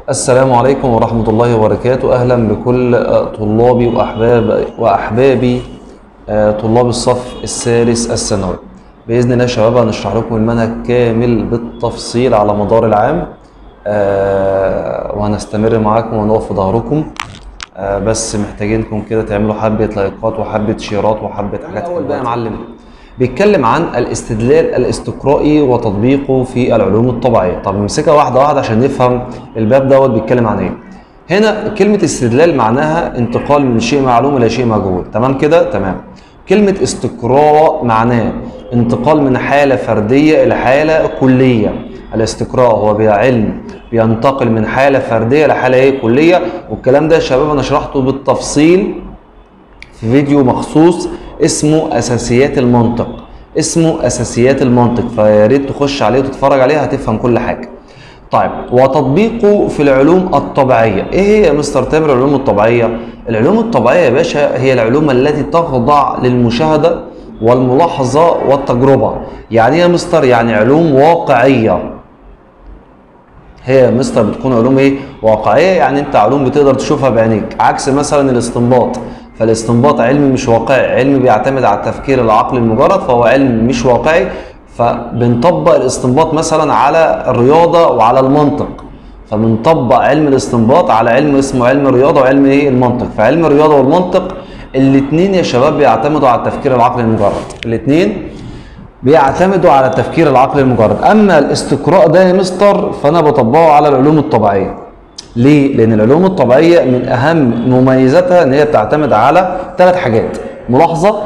السلام عليكم ورحمة الله وبركاته أهلا بكل آه، طلابي وأحباب وأحبابي آه، طلاب الصف الثالث الثانوي بإذن الله يا شباب هنشرح لكم المنهج كامل بالتفصيل على مدار العام آه، وهنستمر معاكم ونقف في ظهركم آه، بس محتاجينكم كده تعملوا حبة لايكات وحبة شيرات وحبة حاجات الأول حلوة بقى يا معلم بيتكلم عن الاستدلال الاستقرائي وتطبيقه في العلوم الطبيعية طب نمسكها واحدة واحدة عشان نفهم الباب دوت بيتكلم عن ايه هنا كلمة استدلال معناها انتقال من شيء معلوم إلى شيء مجهول تمام كده تمام كلمة استقراء معناه انتقال من حالة فردية إلى حالة كلية الاستقراء هو بعلم بينتقل من حالة فردية لحالة ايه كلية والكلام ده يا شباب أنا شرحته بالتفصيل في فيديو مخصوص اسمه اساسيات المنطق اسمه اساسيات المنطق فيا ريت تخش عليه وتتفرج عليه هتفهم كل حاجه طيب وتطبيقه في العلوم الطبيعيه ايه هي يا مستر تامر العلوم الطبيعيه العلوم الطبيعيه يا باشا هي العلوم التي تخضع للمشاهده والملاحظه والتجربه يعني ايه يا مستر يعني علوم واقعيه هي يا مستر بتكون علوم ايه واقعيه يعني انت علوم بتقدر تشوفها بعينيك عكس مثلا الاستنباط فالاستنباط علم مش واقعي علم بيعتمد على التفكير العقلي المجرد فهو علم مش واقعي فبنطبق الاستنباط مثلا على الرياضه وعلى المنطق فبنطبق علم الاستنباط على علم اسمه علم الرياضه وعلم ايه المنطق فعلم الرياضه والمنطق الاثنين يا شباب بيعتمدوا على التفكير العقلي المجرد الاثنين بيعتمدوا على التفكير العقلي المجرد اما الاستقراء ده يا مستر فانا بطبقه على العلوم الطبيعيه ليه لان العلوم الطبيعيه من اهم مميزاتها ان هي بتعتمد على ثلاث حاجات ملاحظه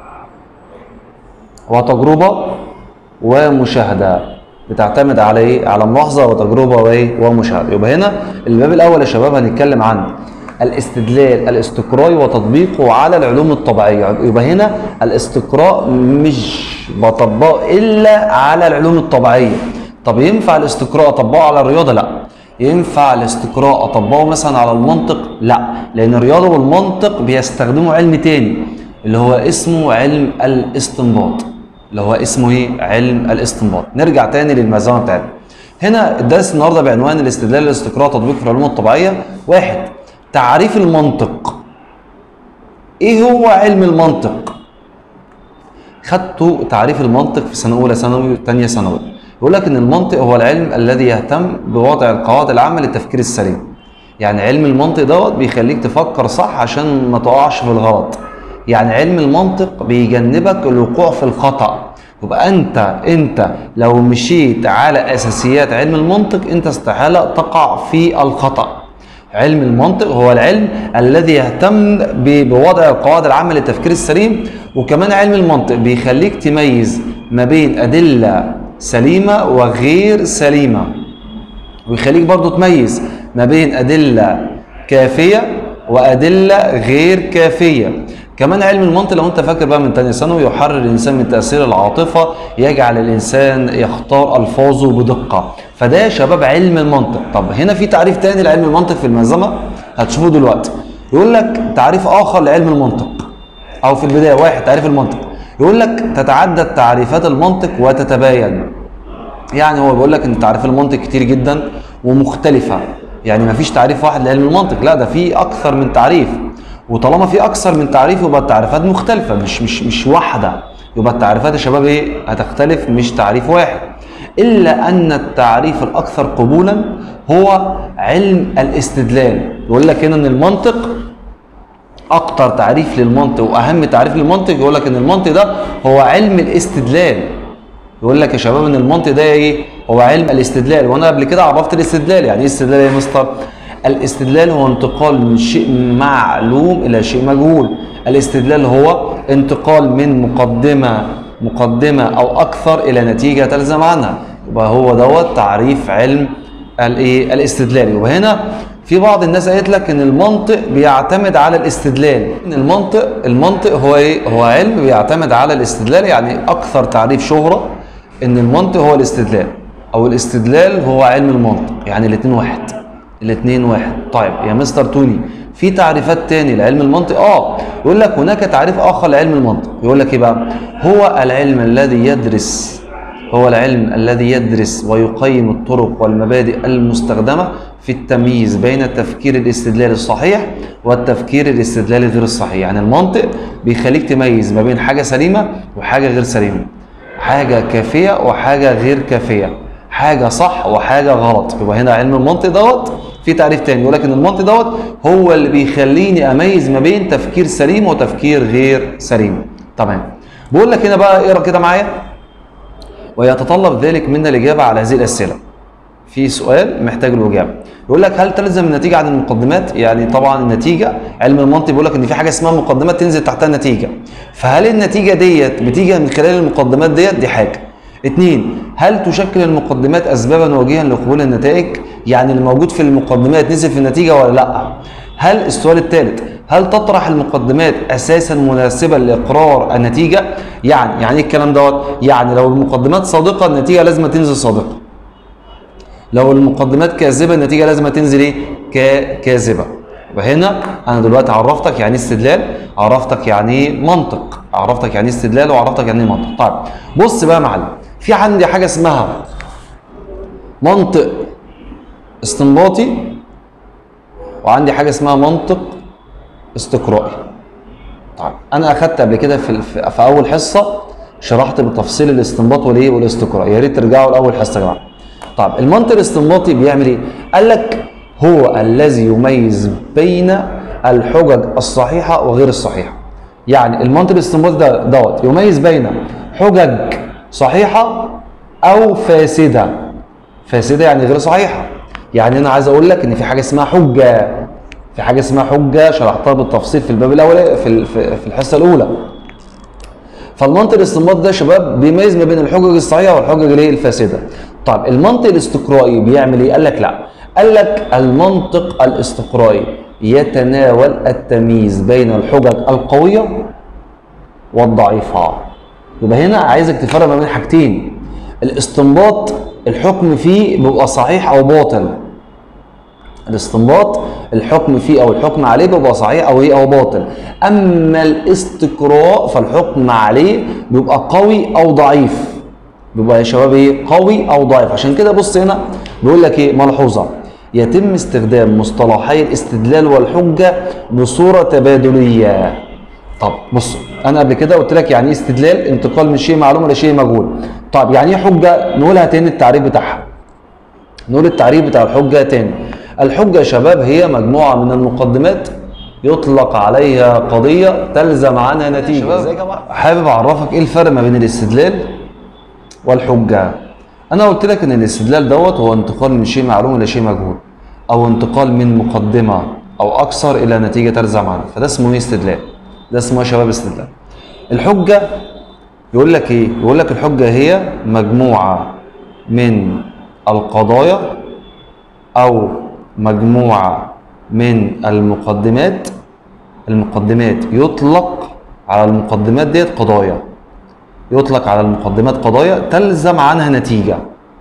وتجربه ومشاهده بتعتمد على ايه على ملاحظه وتجربه وايه ومشاهده يبقى هنا الباب الاول يا شباب هنتكلم عن الاستدلال الاستقرائي وتطبيقه على العلوم الطبيعيه يبقى هنا الاستقراء مش بطبقه الا على العلوم الطبيعيه طب ينفع الاستقراء اطبقه على الرياضه لا ينفع الاستقراء اطبقه مثلا على المنطق لا لان الرياضه والمنطق بيستخدموا علم تاني اللي هو اسمه علم الاستنباط اللي هو اسمه ايه علم الاستنباط نرجع تاني للمزامه بتاعتنا هنا الدرس النهارده بعنوان الاستدلال الاستقراء تطبيق في العلوم الطبيعيه واحد تعريف المنطق ايه هو علم المنطق خدتوا تعريف المنطق في سنه اولى ثانوي وثانيه ثانوي يقول لك ان المنطق هو العلم الذي يهتم بوضع القواعد العامه للتفكير السليم يعني علم المنطق دوت بيخليك تفكر صح عشان ما تقعش في الغلط يعني علم المنطق بيجنبك الوقوع في الخطأ يبقى انت انت لو مشيت على اساسيات علم المنطق انت استحاله تقع في الخطأ علم المنطق هو العلم الذي يهتم ب- بوضع القواعد العامة للتفكير السليم وكمان علم المنطق بيخليك تميز ما بين أدلة سليمة وغير سليمة ويخليك برضو تميز ما بين أدلة كافية وأدلة غير كافية كمان علم المنطق لو انت فاكر بقى من تانية ثانوي يحرر الانسان من تاثير العاطفه يجعل الانسان يختار الفاظه بدقه فده يا شباب علم المنطق طب هنا في تعريف تاني لعلم المنطق في الملزمه هتشوفوه دلوقتي يقول لك تعريف اخر لعلم المنطق او في البدايه واحد تعريف المنطق يقول لك تتعدد تعريفات المنطق وتتباين يعني هو بيقول لك ان تعريف المنطق كتير جدا ومختلفه يعني ما فيش تعريف واحد لعلم المنطق لا ده في اكثر من تعريف وطالما في اكثر من تعريف يبقى التعريفات مختلفه مش مش مش واحده يبقى التعريفات يا شباب ايه هتختلف مش تعريف واحد الا ان التعريف الاكثر قبولا هو علم الاستدلال يقول لك هنا ان المنطق اكتر تعريف للمنطق واهم تعريف للمنطق يقول لك ان المنطق ده هو علم الاستدلال يقول لك يا شباب ان المنطق ده ايه هو علم الاستدلال وانا قبل كده عرفت الاستدلال يعني ايه استدلال يا مستر الاستدلال هو انتقال من شيء معلوم الى شيء مجهول الاستدلال هو انتقال من مقدمه مقدمه او اكثر الى نتيجه تلزم عنها يبقى هو دوت تعريف علم الايه الاستدلال يبقى هنا في بعض الناس قالت لك ان المنطق بيعتمد على الاستدلال ان المنطق المنطق هو ايه هو علم بيعتمد على الاستدلال يعني اكثر تعريف شهره ان المنطق هو الاستدلال او الاستدلال هو علم المنطق يعني الاثنين واحد الاثنين واحد طيب يا مستر توني في تعريفات تاني لعلم المنطق اه يقول لك هناك تعريف اخر لعلم المنطق يقول لك ايه بقى هو العلم الذي يدرس هو العلم الذي يدرس ويقيم الطرق والمبادئ المستخدمة في التمييز بين التفكير الاستدلالي الصحيح والتفكير الاستدلالي غير الصحيح يعني المنطق بيخليك تميز ما بين حاجة سليمة وحاجة غير سليمة حاجة كافية وحاجة غير كافية حاجة صح وحاجة غلط يبقى هنا علم المنطق دوت في تعريف تاني يقول لك ان المنطق دوت هو اللي بيخليني اميز ما بين تفكير سليم وتفكير غير سليم تمام بقول لك هنا بقى اقرا كده معايا ويتطلب ذلك منا الاجابه على هذه الاسئله في سؤال محتاج له اجابه يقول لك هل تلزم النتيجه عن المقدمات يعني طبعا النتيجه علم المنطق بيقول لك ان في حاجه اسمها مقدمات تنزل تحتها النتيجه فهل النتيجه ديت بتيجي من خلال المقدمات ديت دي حاجه اتنين هل تشكل المقدمات اسبابا وجيها لقبول النتائج يعني اللي موجود في المقدمات نزل في النتيجه ولا لا هل السؤال الثالث هل تطرح المقدمات اساسا مناسبا لاقرار النتيجه يعني يعني ايه الكلام دوت يعني لو المقدمات صادقه النتيجه لازم تنزل صادقه لو المقدمات كاذبه النتيجه لازم تنزل ايه كا- كاذبه يبقى هنا انا دلوقتي عرفتك يعني ايه استدلال عرفتك يعني ايه منطق عرفتك يعني ايه استدلال وعرفتك يعني ايه منطق طيب بص بقى يا معلم في عندي حاجه اسمها منطق استنباطي وعندي حاجه اسمها منطق استقرائي طيب انا اخدت قبل كده في في في اول حصه شرحت بالتفصيل الاستنباط والايه والاستقراء يا ريت ترجعوا لاول حصه يا جماعه طيب المنطق الاستنباطي بيعمل ايه قال لك هو الذي يميز بين الحجج الصحيحه وغير الصحيحه يعني المنطق الاستنباطي ده دوت يميز بين حجج صحيحه او فاسده فاسده يعني غير صحيحه يعني انا عايز اقول لك ان في حاجه اسمها حجه في حاجه اسمها حجه شرحتها بالتفصيل في الباب الاول في ال- في في الحصه الاولى فالمنطق الاستنباط ده يا شباب بيميز ما بين الحجج الصحيحه والحجج الايه الفاسده طيب المنطق الاستقرائي بيعمل ايه قال لك لا قال لك المنطق الاستقرائي يتناول التمييز بين الحجج القويه والضعيفه يبقى هنا عايزك تفرق ما بين حاجتين الاستنباط الحكم فيه بيبقى صحيح او باطل الاستنباط الحكم فيه او الحكم عليه بيبقى صحيح او ايه او باطل اما الاستقراء فالحكم عليه بيبقى قوي او ضعيف بيبقى يا شباب ايه قوي او ضعيف عشان كده بص هنا بيقول لك ايه ملحوظه يتم استخدام مصطلحي الاستدلال والحجه بصوره تبادليه طب بص انا قبل كده قلت لك يعني ايه استدلال انتقال من شيء معلوم لشيء مجهول طب يعني ايه حجه نقولها تاني التعريف بتاعها نقول التعريف بتاع الحجة تاني الحجة يا شباب هي مجموعة من المقدمات يطلق عليها قضية تلزم عنها نتيجة ازاي يا جماعة حابب أعرفك إيه الفرق ما بين الاستدلال والحجة أنا قلت لك إن الاستدلال دوت هو انتقال من شيء معلوم إلى شيء مجهول أو انتقال من مقدمة أو أكثر إلى نتيجة تلزم عنها فده اسمه إيه استدلال ده اسمه يا شباب استدلال الحجة يقول لك ايه يقول لك الحجه هي مجموعه من القضايا او مجموعه من المقدمات المقدمات يطلق على المقدمات ديت قضايا يطلق على المقدمات قضايا تلزم عنها نتيجه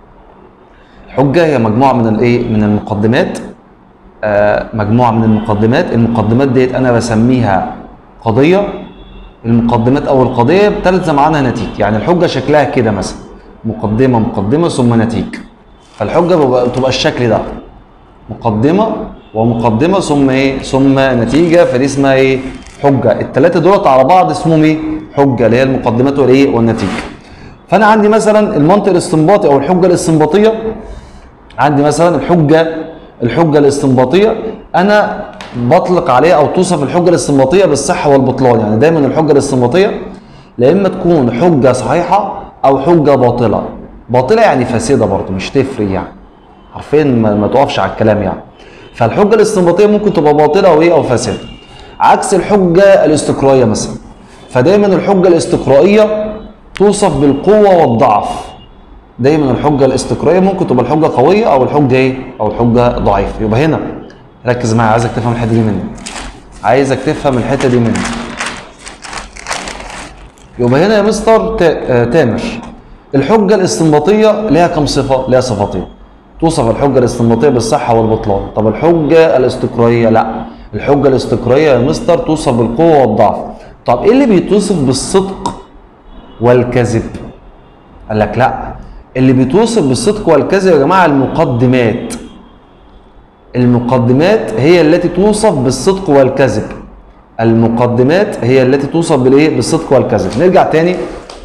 الحجه هي مجموعه من الايه من المقدمات آه مجموعه من المقدمات المقدمات ديت انا بسميها قضيه المقدمات او القضيه بتلزم عنها نتيجه يعني الحجه شكلها كده مثلا مقدمه مقدمه ثم نتيجه فالحجه بيبقى- بتبقى الشكل ده مقدمه ومقدمه ثم ايه ثم نتيجه فدي اسمها ايه حجه الثلاثه دولت على بعض اسمهم ايه حجه اللي هي المقدمات والايه والنتيجه فانا عندي مثلا المنطق الاستنباطي او الحجه الاستنباطيه عندي مثلا الحجه الحجه الاستنباطيه انا بطلق عليها او توصف الحجه الاستنباطيه بالصحه والبطلان يعني دايما الحجه الاستنباطيه لا اما تكون حجه صحيحه او حجه باطله باطله يعني فاسده برضه مش تفرق يعني حرفيا ما, ما تقفش على الكلام يعني فالحجه الاستنباطيه ممكن تبقى باطله او ايه او فاسده عكس الحجه الاستقرائيه مثلا فدايما الحجه الاستقرائيه توصف بالقوه والضعف دايما الحجه الاستقرائيه ممكن تبقى الحجه قويه او الحجه ايه او الحجه ضعيفه يبقى هنا ركز معايا عايزك تفهم الحته دي مني عايزك تفهم الحته دي مني يبقى هنا يا مستر تا- آه، تامر الحجه الاستنباطيه ليها كم صفه ليها صفتين توصف الحجه الاستنباطيه بالصحه والبطلان طب الحجه الاستقرائيه لا الحجه الاستقرائيه يا مستر توصف بالقوه والضعف طب ايه اللي بيتوصف بالصدق والكذب قال لك لا اللي بتوصف بالصدق والكذب يا جماعه المقدمات المقدمات هي التي توصف بالصدق والكذب المقدمات هي التي توصف بالايه بالصدق والكذب نرجع تاني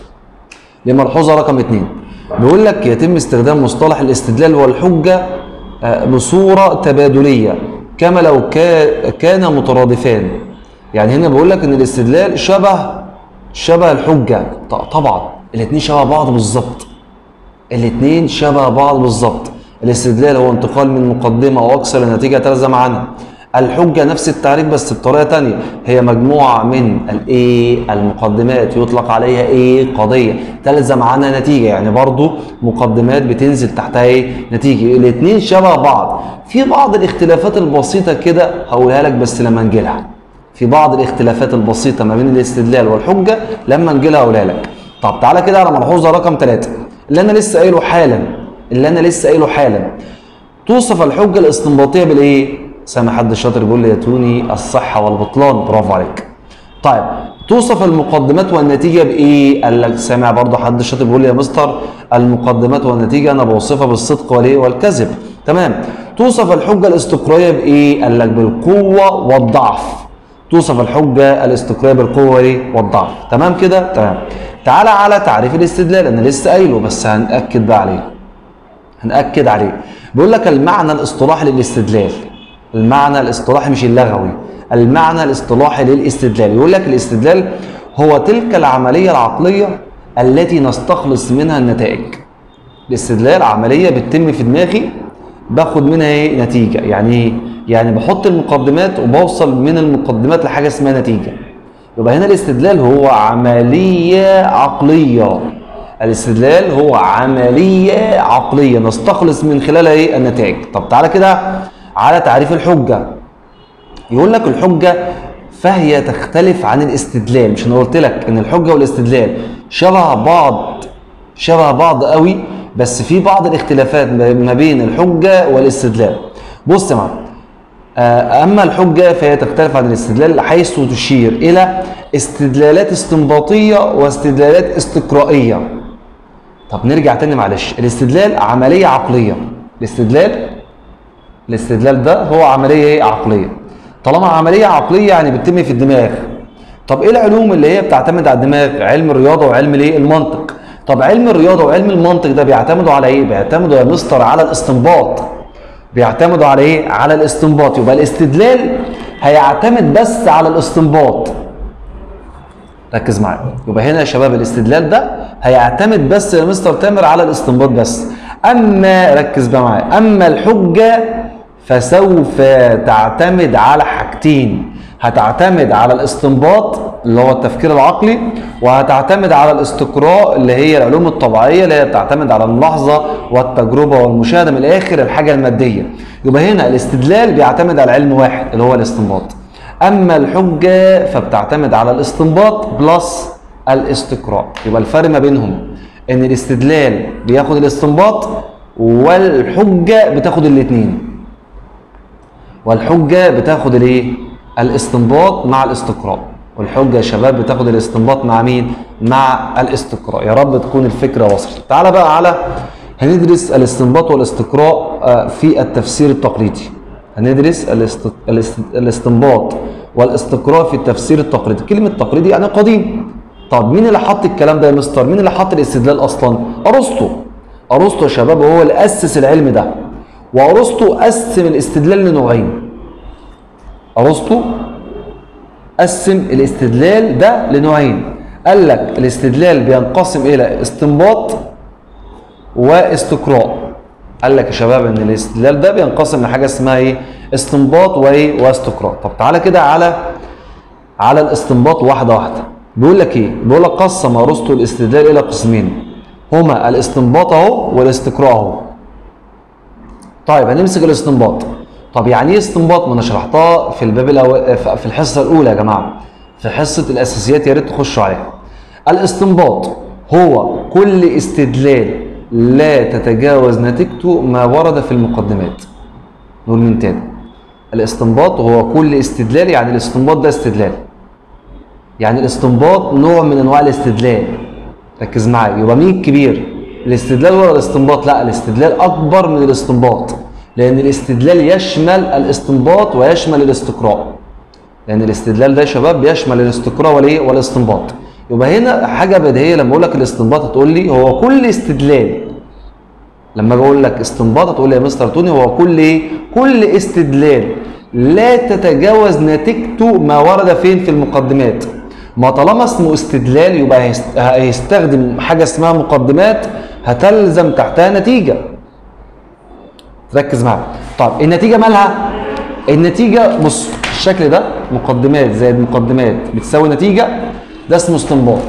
لملحوظه رقم اثنين بيقول لك يتم استخدام مصطلح الاستدلال والحجه آه، بصوره تبادليه كما لو كا- كان مترادفان يعني هنا بيقول لك ان الاستدلال شبه شبه الحجه ط- طبعا الاثنين شبه بعض بالظبط الاثنين شبه بعض بالظبط الاستدلال هو انتقال من مقدمة أو أكثر لنتيجة تلزم عنها الحجة نفس التعريف بس بطريقة تانية هي مجموعة من الايه المقدمات يطلق عليها ايه قضية تلزم عنها نتيجة يعني برضو مقدمات بتنزل تحتها ايه نتيجة الاثنين شبه بعض في بعض الاختلافات البسيطة كده هقولها لك بس لما نجيلها في بعض الاختلافات البسيطة ما بين الاستدلال والحجة لما نجيلها هقولها لك طب تعالى كده على ملحوظة رقم ثلاثة اللي أنا لسه قايله حالا اللي أنا لسه قايله حالا توصف الحجة الاستنباطية بالإيه؟ سامع حد شاطر بيقول لي ياتوني الصحة والبطلان برافو عليك طيب توصف المقدمات والنتيجة بإيه؟ قال لك سامع برضه حد شاطر بيقول لي يا مستر المقدمات والنتيجة أنا بوصفها بالصدق والإيه؟ والكذب تمام توصف الحجة الاستقرائية بإيه؟ قال لك بالقوة والضعف توصف الحجة الاستقرائية بالقوة إيه؟ والضعف تمام كده؟ تمام تعالى على تعريف الاستدلال أنا لسه قايله بس هنأكد بقى عليه هنأكد عليه بيقول لك المعنى الاصطلاحي للاستدلال المعنى الاصطلاحي مش اللغوي المعنى الاصطلاحي للاستدلال يقول لك الاستدلال هو تلك العملية العقلية التي نستخلص منها النتائج الاستدلال عملية بتتم في دماغي باخد منها ايه نتيجة يعني ايه يعني بحط المقدمات وبوصل من المقدمات لحاجة اسمها نتيجة يبقى هنا الاستدلال هو عملية عقلية الاستدلال هو عملية عقلية نستخلص من خلالها ايه النتائج طب تعالى كده على تعريف الحجة يقول لك الحجة فهي تختلف عن الاستدلال مش انا قلت لك ان الحجة والاستدلال شبه بعض شبه بعض قوي بس في بعض الاختلافات ما بين الحجة والاستدلال بص يا معلم آه، أما الحجة فهي تختلف عن الاستدلال حيث تشير إلى استدلالات استنباطية واستدلالات استقرائية طب نرجع تاني معلش الاستدلال عملية عقلية الاستدلال الاستدلال ده هو عملية ايه عقلية طالما عملية عقلية يعني بتتم في الدماغ طب ايه العلوم اللي هي بتعتمد على الدماغ علم الرياضة وعلم الايه المنطق طب علم الرياضة وعلم المنطق ده بيعتمدوا على ايه بيعتمدوا يا مستر على الاستنباط بيعتمدوا على ايه على الاستنباط يبقى الاستدلال هيعتمد بس على الاستنباط ركز معايا يبقى هنا يا شباب الاستدلال ده هيعتمد بس يا مستر تامر على الاستنباط بس اما ركز بقى معايا اما الحجه فسوف تعتمد على حاجتين هتعتمد على الاستنباط اللي هو التفكير العقلي وهتعتمد على الاستقراء اللي هي العلوم الطبيعيه اللي هي بتعتمد على الملاحظه والتجربه والمشاهده من الاخر الحاجه الماديه يبقى هنا الاستدلال بيعتمد على علم واحد اللي هو الاستنباط اما الحجه فبتعتمد على الاستنباط بلس الاستقراء يبقى الفرق ما بينهم ان الاستدلال بياخد الاستنباط والحجه بتاخد الاثنين والحجه بتاخد الايه الاستنباط مع الاستقراء والحجه يا شباب بتاخد الاستنباط مع مين مع الاستقراء يا رب تكون الفكره وصلت تعال بقى على هندرس الاستنباط والاستقراء آه، في التفسير التقليدي هندرس الاست... الاست... الاستنباط والاستقراء في التفسير التقليدي كلمه تقليدي يعني قديم طب مين اللي حط الكلام ده يا مستر مين اللي حط الاستدلال اصلا ارسطو ارسطو يا شباب هو اللي اسس العلم ده وارسطو قسم الاستدلال لنوعين ارسطو قسم الاستدلال ده لنوعين قال لك الاستدلال بينقسم الى استنباط واستقراء قال لك يا شباب ان الاستدلال ده بينقسم لحاجه اسمها ايه استنباط وايه واستقراء طب تعالى كده على على الاستنباط واحده واحده بيقول لك ايه بيقول لك قسم ارسطو الاستدلال الى قسمين هما الاستنباط اهو والاستقراء اهو طيب هنمسك الاستنباط طب يعني ايه استنباط ما انا شرحتها في الباب الاول في الحصه الاولى يا جماعه في حصه الاساسيات يا ريت تخشوا عليها الاستنباط هو كل استدلال لا تتجاوز نتيجته ما ورد في المقدمات نقول من تاني الاستنباط هو كل استدلال يعني الاستنباط ده استدلال يعني الاستنباط نوع من انواع الاستدلال ركز معايا يبقى مين الكبير الاستدلال ولا الاستنباط لا الاستدلال اكبر من الاستنباط لان الاستدلال يشمل الاستنباط ويشمل الاستقراء لان الاستدلال ده يا شباب بيشمل الاستقراء والايه والاستنباط يبقى هنا حاجه بديهيه لما اقول لك الاستنباط هتقول لي هو كل استدلال لما اجي اقول لك استنباط هتقول لي يا مستر توني هو كل ايه كل استدلال لا تتجاوز نتيجته ما ورد فين في المقدمات ما طالما اسمه استدلال يبقى هيست- هيستخدم حاجه اسمها مقدمات هتلزم تحتها نتيجه ركز معايا طيب النتيجه مالها النتيجه بص الشكل ده مقدمات زائد مقدمات بتساوي نتيجه ده اسمه استنباط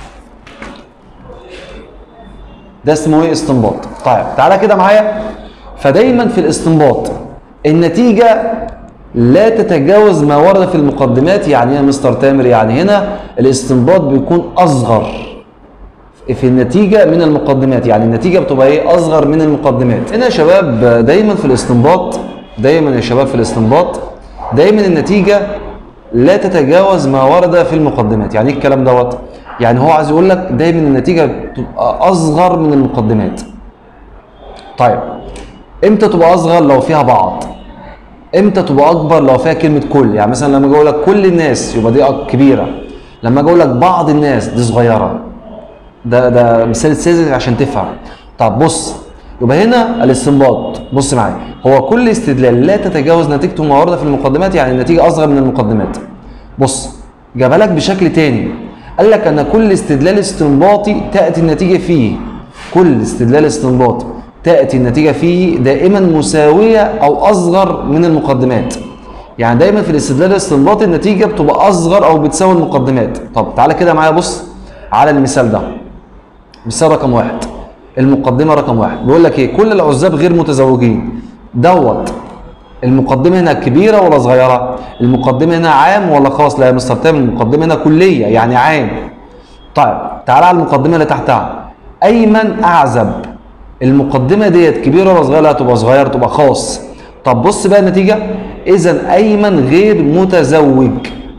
ده اسمه ايه استنباط طيب تعالى كده معايا فدايما في الاستنباط النتيجه لا تتجاوز ما ورد في المقدمات يعني ايه يا مستر تامر يعني هنا الاستنباط بيكون اصغر في النتيجه من المقدمات يعني النتيجه بتبقى ايه اصغر من المقدمات هنا يا شباب دايما في الاستنباط دايما يا شباب في الاستنباط دايما النتيجه لا تتجاوز ما ورد في المقدمات يعني ايه الكلام دوت يعني هو عايز يقول لك دايما النتيجه بتبقى اصغر من المقدمات طيب امتى تبقى اصغر لو فيها بعض امتى تبقى اكبر لو فيها كلمه كل يعني مثلا لما اجي اقول لك كل الناس يبقى دي أك- كبيره لما اجي اقول لك بعض الناس دي صغيره ده ده مثال ساذج عشان تفهم طب بص يبقى هنا الاستنباط بص معايا هو كل استدلال لا تتجاوز نتيجته ما ورد في المقدمات يعني النتيجه اصغر من المقدمات بص جابها لك بشكل تاني قال لك ان كل استدلال استنباطي تاتي النتيجه فيه كل استدلال استنباطي تاتي النتيجه فيه دائما مساويه او اصغر من المقدمات يعني دايما في الاستدلال الاستنباطي النتيجه بتبقى اصغر او بتساوي المقدمات طب تعالى كده معايا بص على المثال ده مثال رقم واحد المقدمه رقم واحد بيقول لك ايه كل العزاب غير متزوجين دوت المقدمه هنا كبيره ولا صغيره المقدمه هنا عام ولا خاص لا يا مستر تامر المقدمه هنا كليه يعني عام طيب تعالى على المقدمه اللي تحتها ايمن اعزب المقدمه ديت كبيره ولا صغيره لا تبقى صغيره تبقى خاص طب بص بقى النتيجه اذا ايمن غير متزوج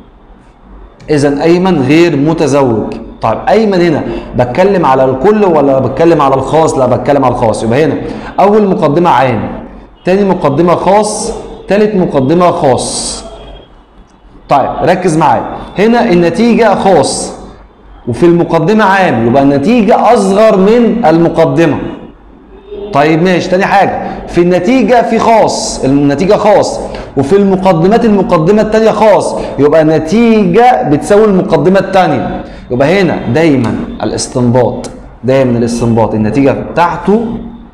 اذا ايمن غير متزوج طيب ايمن هنا بتكلم على الكل ولا بتكلم على الخاص لا بتكلم على الخاص يبقى هنا اول مقدمه عام تاني مقدمه خاص تالت مقدمه خاص طيب ركز معايا هنا النتيجه خاص وفي المقدمه عام يبقى النتيجه اصغر من المقدمه طيب ماشي تاني حاجة في النتيجة في خاص النتيجة خاص وفي المقدمات المقدمة التانية خاص يبقى النتيجة بتساوي المقدمة التانية يبقى هنا دايما الاستنباط دايما الاستنباط النتيجة بتاعته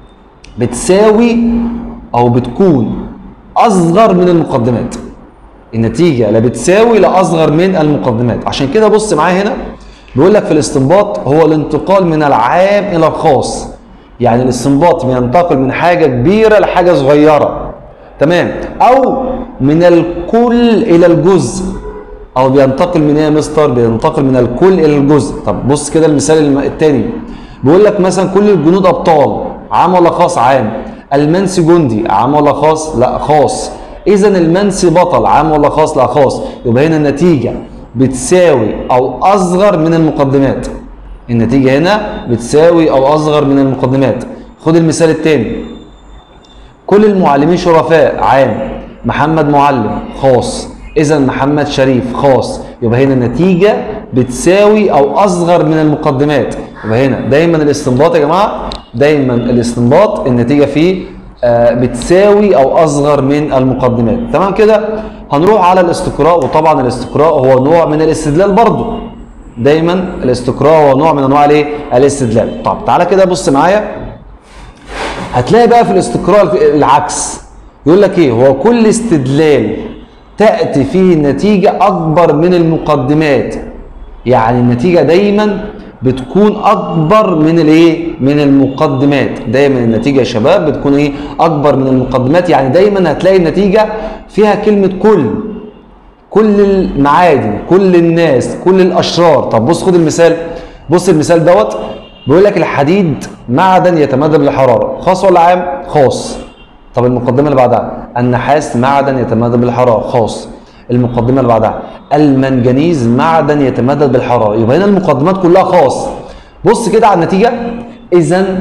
بتساوي أو بتكون أصغر من المقدمات النتيجة لا بتساوي لا أصغر من المقدمات عشان كده بص معايا هنا بيقول لك في الاستنباط هو الانتقال من العام إلى الخاص يعني الاستنباط بينتقل من حاجة كبيرة لحاجة صغيرة تمام أو من الكل إلى الجزء أو بينتقل من إيه يا مستر؟ بينتقل من الكل إلى الجزء طب بص كده المثال الم- التاني بيقول لك مثلا كل الجنود أبطال عام ولا خاص عام المنسي جندي عام ولا خاص لا خاص إذا المنسي بطل عام ولا خاص لا خاص يبقى هنا النتيجة بتساوي أو أصغر من المقدمات النتيجة هنا بتساوي أو أصغر من المقدمات خد المثال التاني كل المعلمين شرفاء عام محمد معلم خاص إذا محمد شريف خاص يبقى هنا النتيجة بتساوي أو أصغر من المقدمات يبقى هنا دايما الاستنباط يا جماعة دايما الاستنباط النتيجة فيه آه، بتساوي أو أصغر من المقدمات تمام كده هنروح على الاستقراء وطبعا الاستقراء هو نوع من الاستدلال برضه دايما الاستقراء هو نوع من انواع الايه الاستدلال طب تعالى كده بص معايا هتلاقي بقى في الاستقراء العكس يقول لك ايه هو كل استدلال تاتي فيه نتيجه اكبر من المقدمات يعني النتيجه دايما بتكون اكبر من الايه من المقدمات دايما النتيجه يا شباب بتكون ايه اكبر من المقدمات يعني دايما هتلاقي النتيجه فيها كلمه كل كل المعادن كل الناس كل الاشرار طب بص خد المثال بص المثال دوت بيقول لك الحديد معدن يتمدد بالحراره خاص ولا عام خاص طب المقدمه اللي بعدها النحاس معدن يتمدد بالحراره خاص المقدمه اللي بعدها المنجنيز معدن يتمدد بالحراره يبقى هنا المقدمات كلها خاص بص كده على النتيجه اذا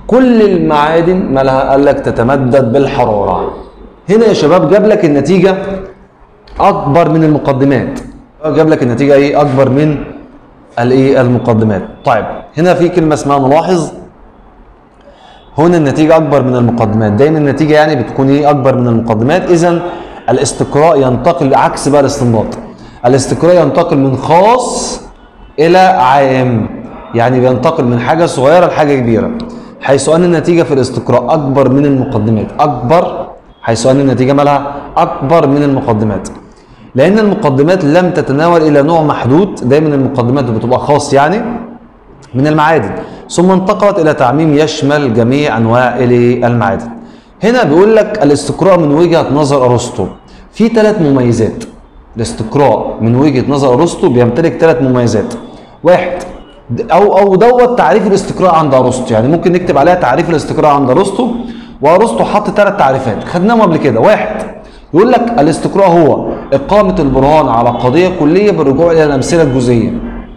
كل المعادن مالها قال لك تتمدد بالحراره هنا يا شباب جاب لك النتيجه اكبر من المقدمات جاب لك النتيجه ايه اكبر من الايه المقدمات طيب هنا في كلمه اسمها نلاحظ هنا النتيجه اكبر من المقدمات دايما النتيجه يعني بتكون ايه اكبر من المقدمات اذا الاستقراء ينتقل عكس بقى الاستنباط الاستقراء ينتقل من خاص الى عام يعني بينتقل من حاجه صغيره لحاجه كبيره حيث ان النتيجه في الاستقراء اكبر من المقدمات اكبر حيث ان النتيجه مالها اكبر من المقدمات لان المقدمات لم تتناول الى نوع محدود دايما المقدمات بتبقى خاص يعني من المعادن ثم انتقلت الى تعميم يشمل جميع انواع المعادن هنا بيقول لك الاستقراء من وجهه نظر ارسطو في ثلاث مميزات الاستقراء من وجهه نظر ارسطو بيمتلك ثلاث مميزات واحد او او دوت تعريف الاستقراء عند ارسطو يعني ممكن نكتب عليها تعريف الاستقراء عند ارسطو وارسطو حط ثلاث تعريفات خدناهم قبل كده واحد يقول لك الاستقراء هو اقامه البرهان على قضيه كليه بالرجوع الى الامثله الجزئيه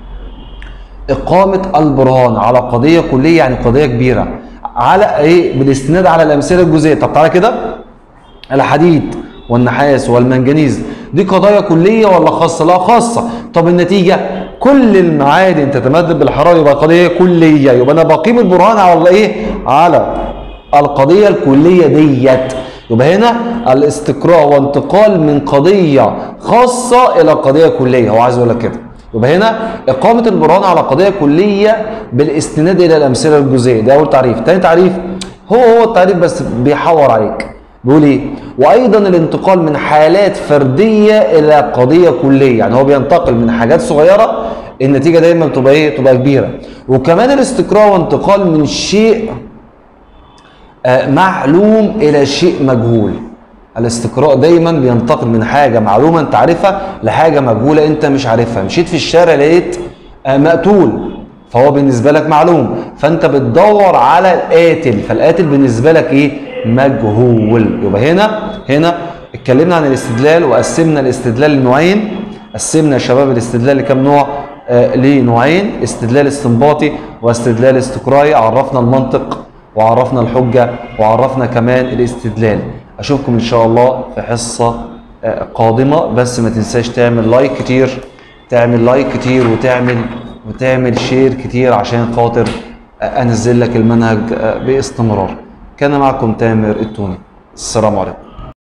إقامة البرهان على قضية كلية يعني قضية كبيرة على إيه بالاستناد على الأمثلة الجزئية طب تعالى كده الحديد والنحاس والمنجنيز دي قضايا كلية ولا خاصة؟ لا خاصة طب النتيجة كل المعادن تتمدد بالحرارة يبقى قضية كلية يبقى أنا بقيم البرهان على إيه؟ على القضية الكلية ديت يبقى هنا الاستقراء وانتقال من قضية خاصة إلى قضية كلية هو عايز يقول لك كده يبقى هنا إقامة البرهان على قضية كلية بالاستناد إلى الأمثلة الجزئية ده أول تعريف تاني تعريف هو هو التعريف بس بيحور عليك بيقول إيه وأيضا الانتقال من حالات فردية إلى قضية كلية يعني هو بينتقل من حاجات صغيرة النتيجة دايما بتبقى إيه تبقى كبيرة وكمان الاستقراء وانتقال من شيء آه، معلوم إلى شيء مجهول الاستقراء دايما بينتقل من حاجه معلومه انت عارفها لحاجه مجهوله انت مش عارفها مشيت في الشارع لقيت آه، مقتول فهو بالنسبه لك معلوم فانت بتدور على القاتل فالقاتل بالنسبه لك ايه مجهول يبقى هنا هنا اتكلمنا عن الاستدلال وقسمنا الاستدلال لنوعين قسمنا يا شباب الاستدلال لكام نوع آه لنوعين استدلال استنباطي واستدلال استقرائي عرفنا المنطق وعرفنا الحجه وعرفنا كمان الاستدلال اشوفكم ان شاء الله في حصه آه، قادمه بس ما تنساش تعمل لايك كتير تعمل لايك كتير وتعمل وتعمل شير كتير عشان خاطر آه، انزل لك المنهج آه، باستمرار كان معكم تامر التوني السلام عليكم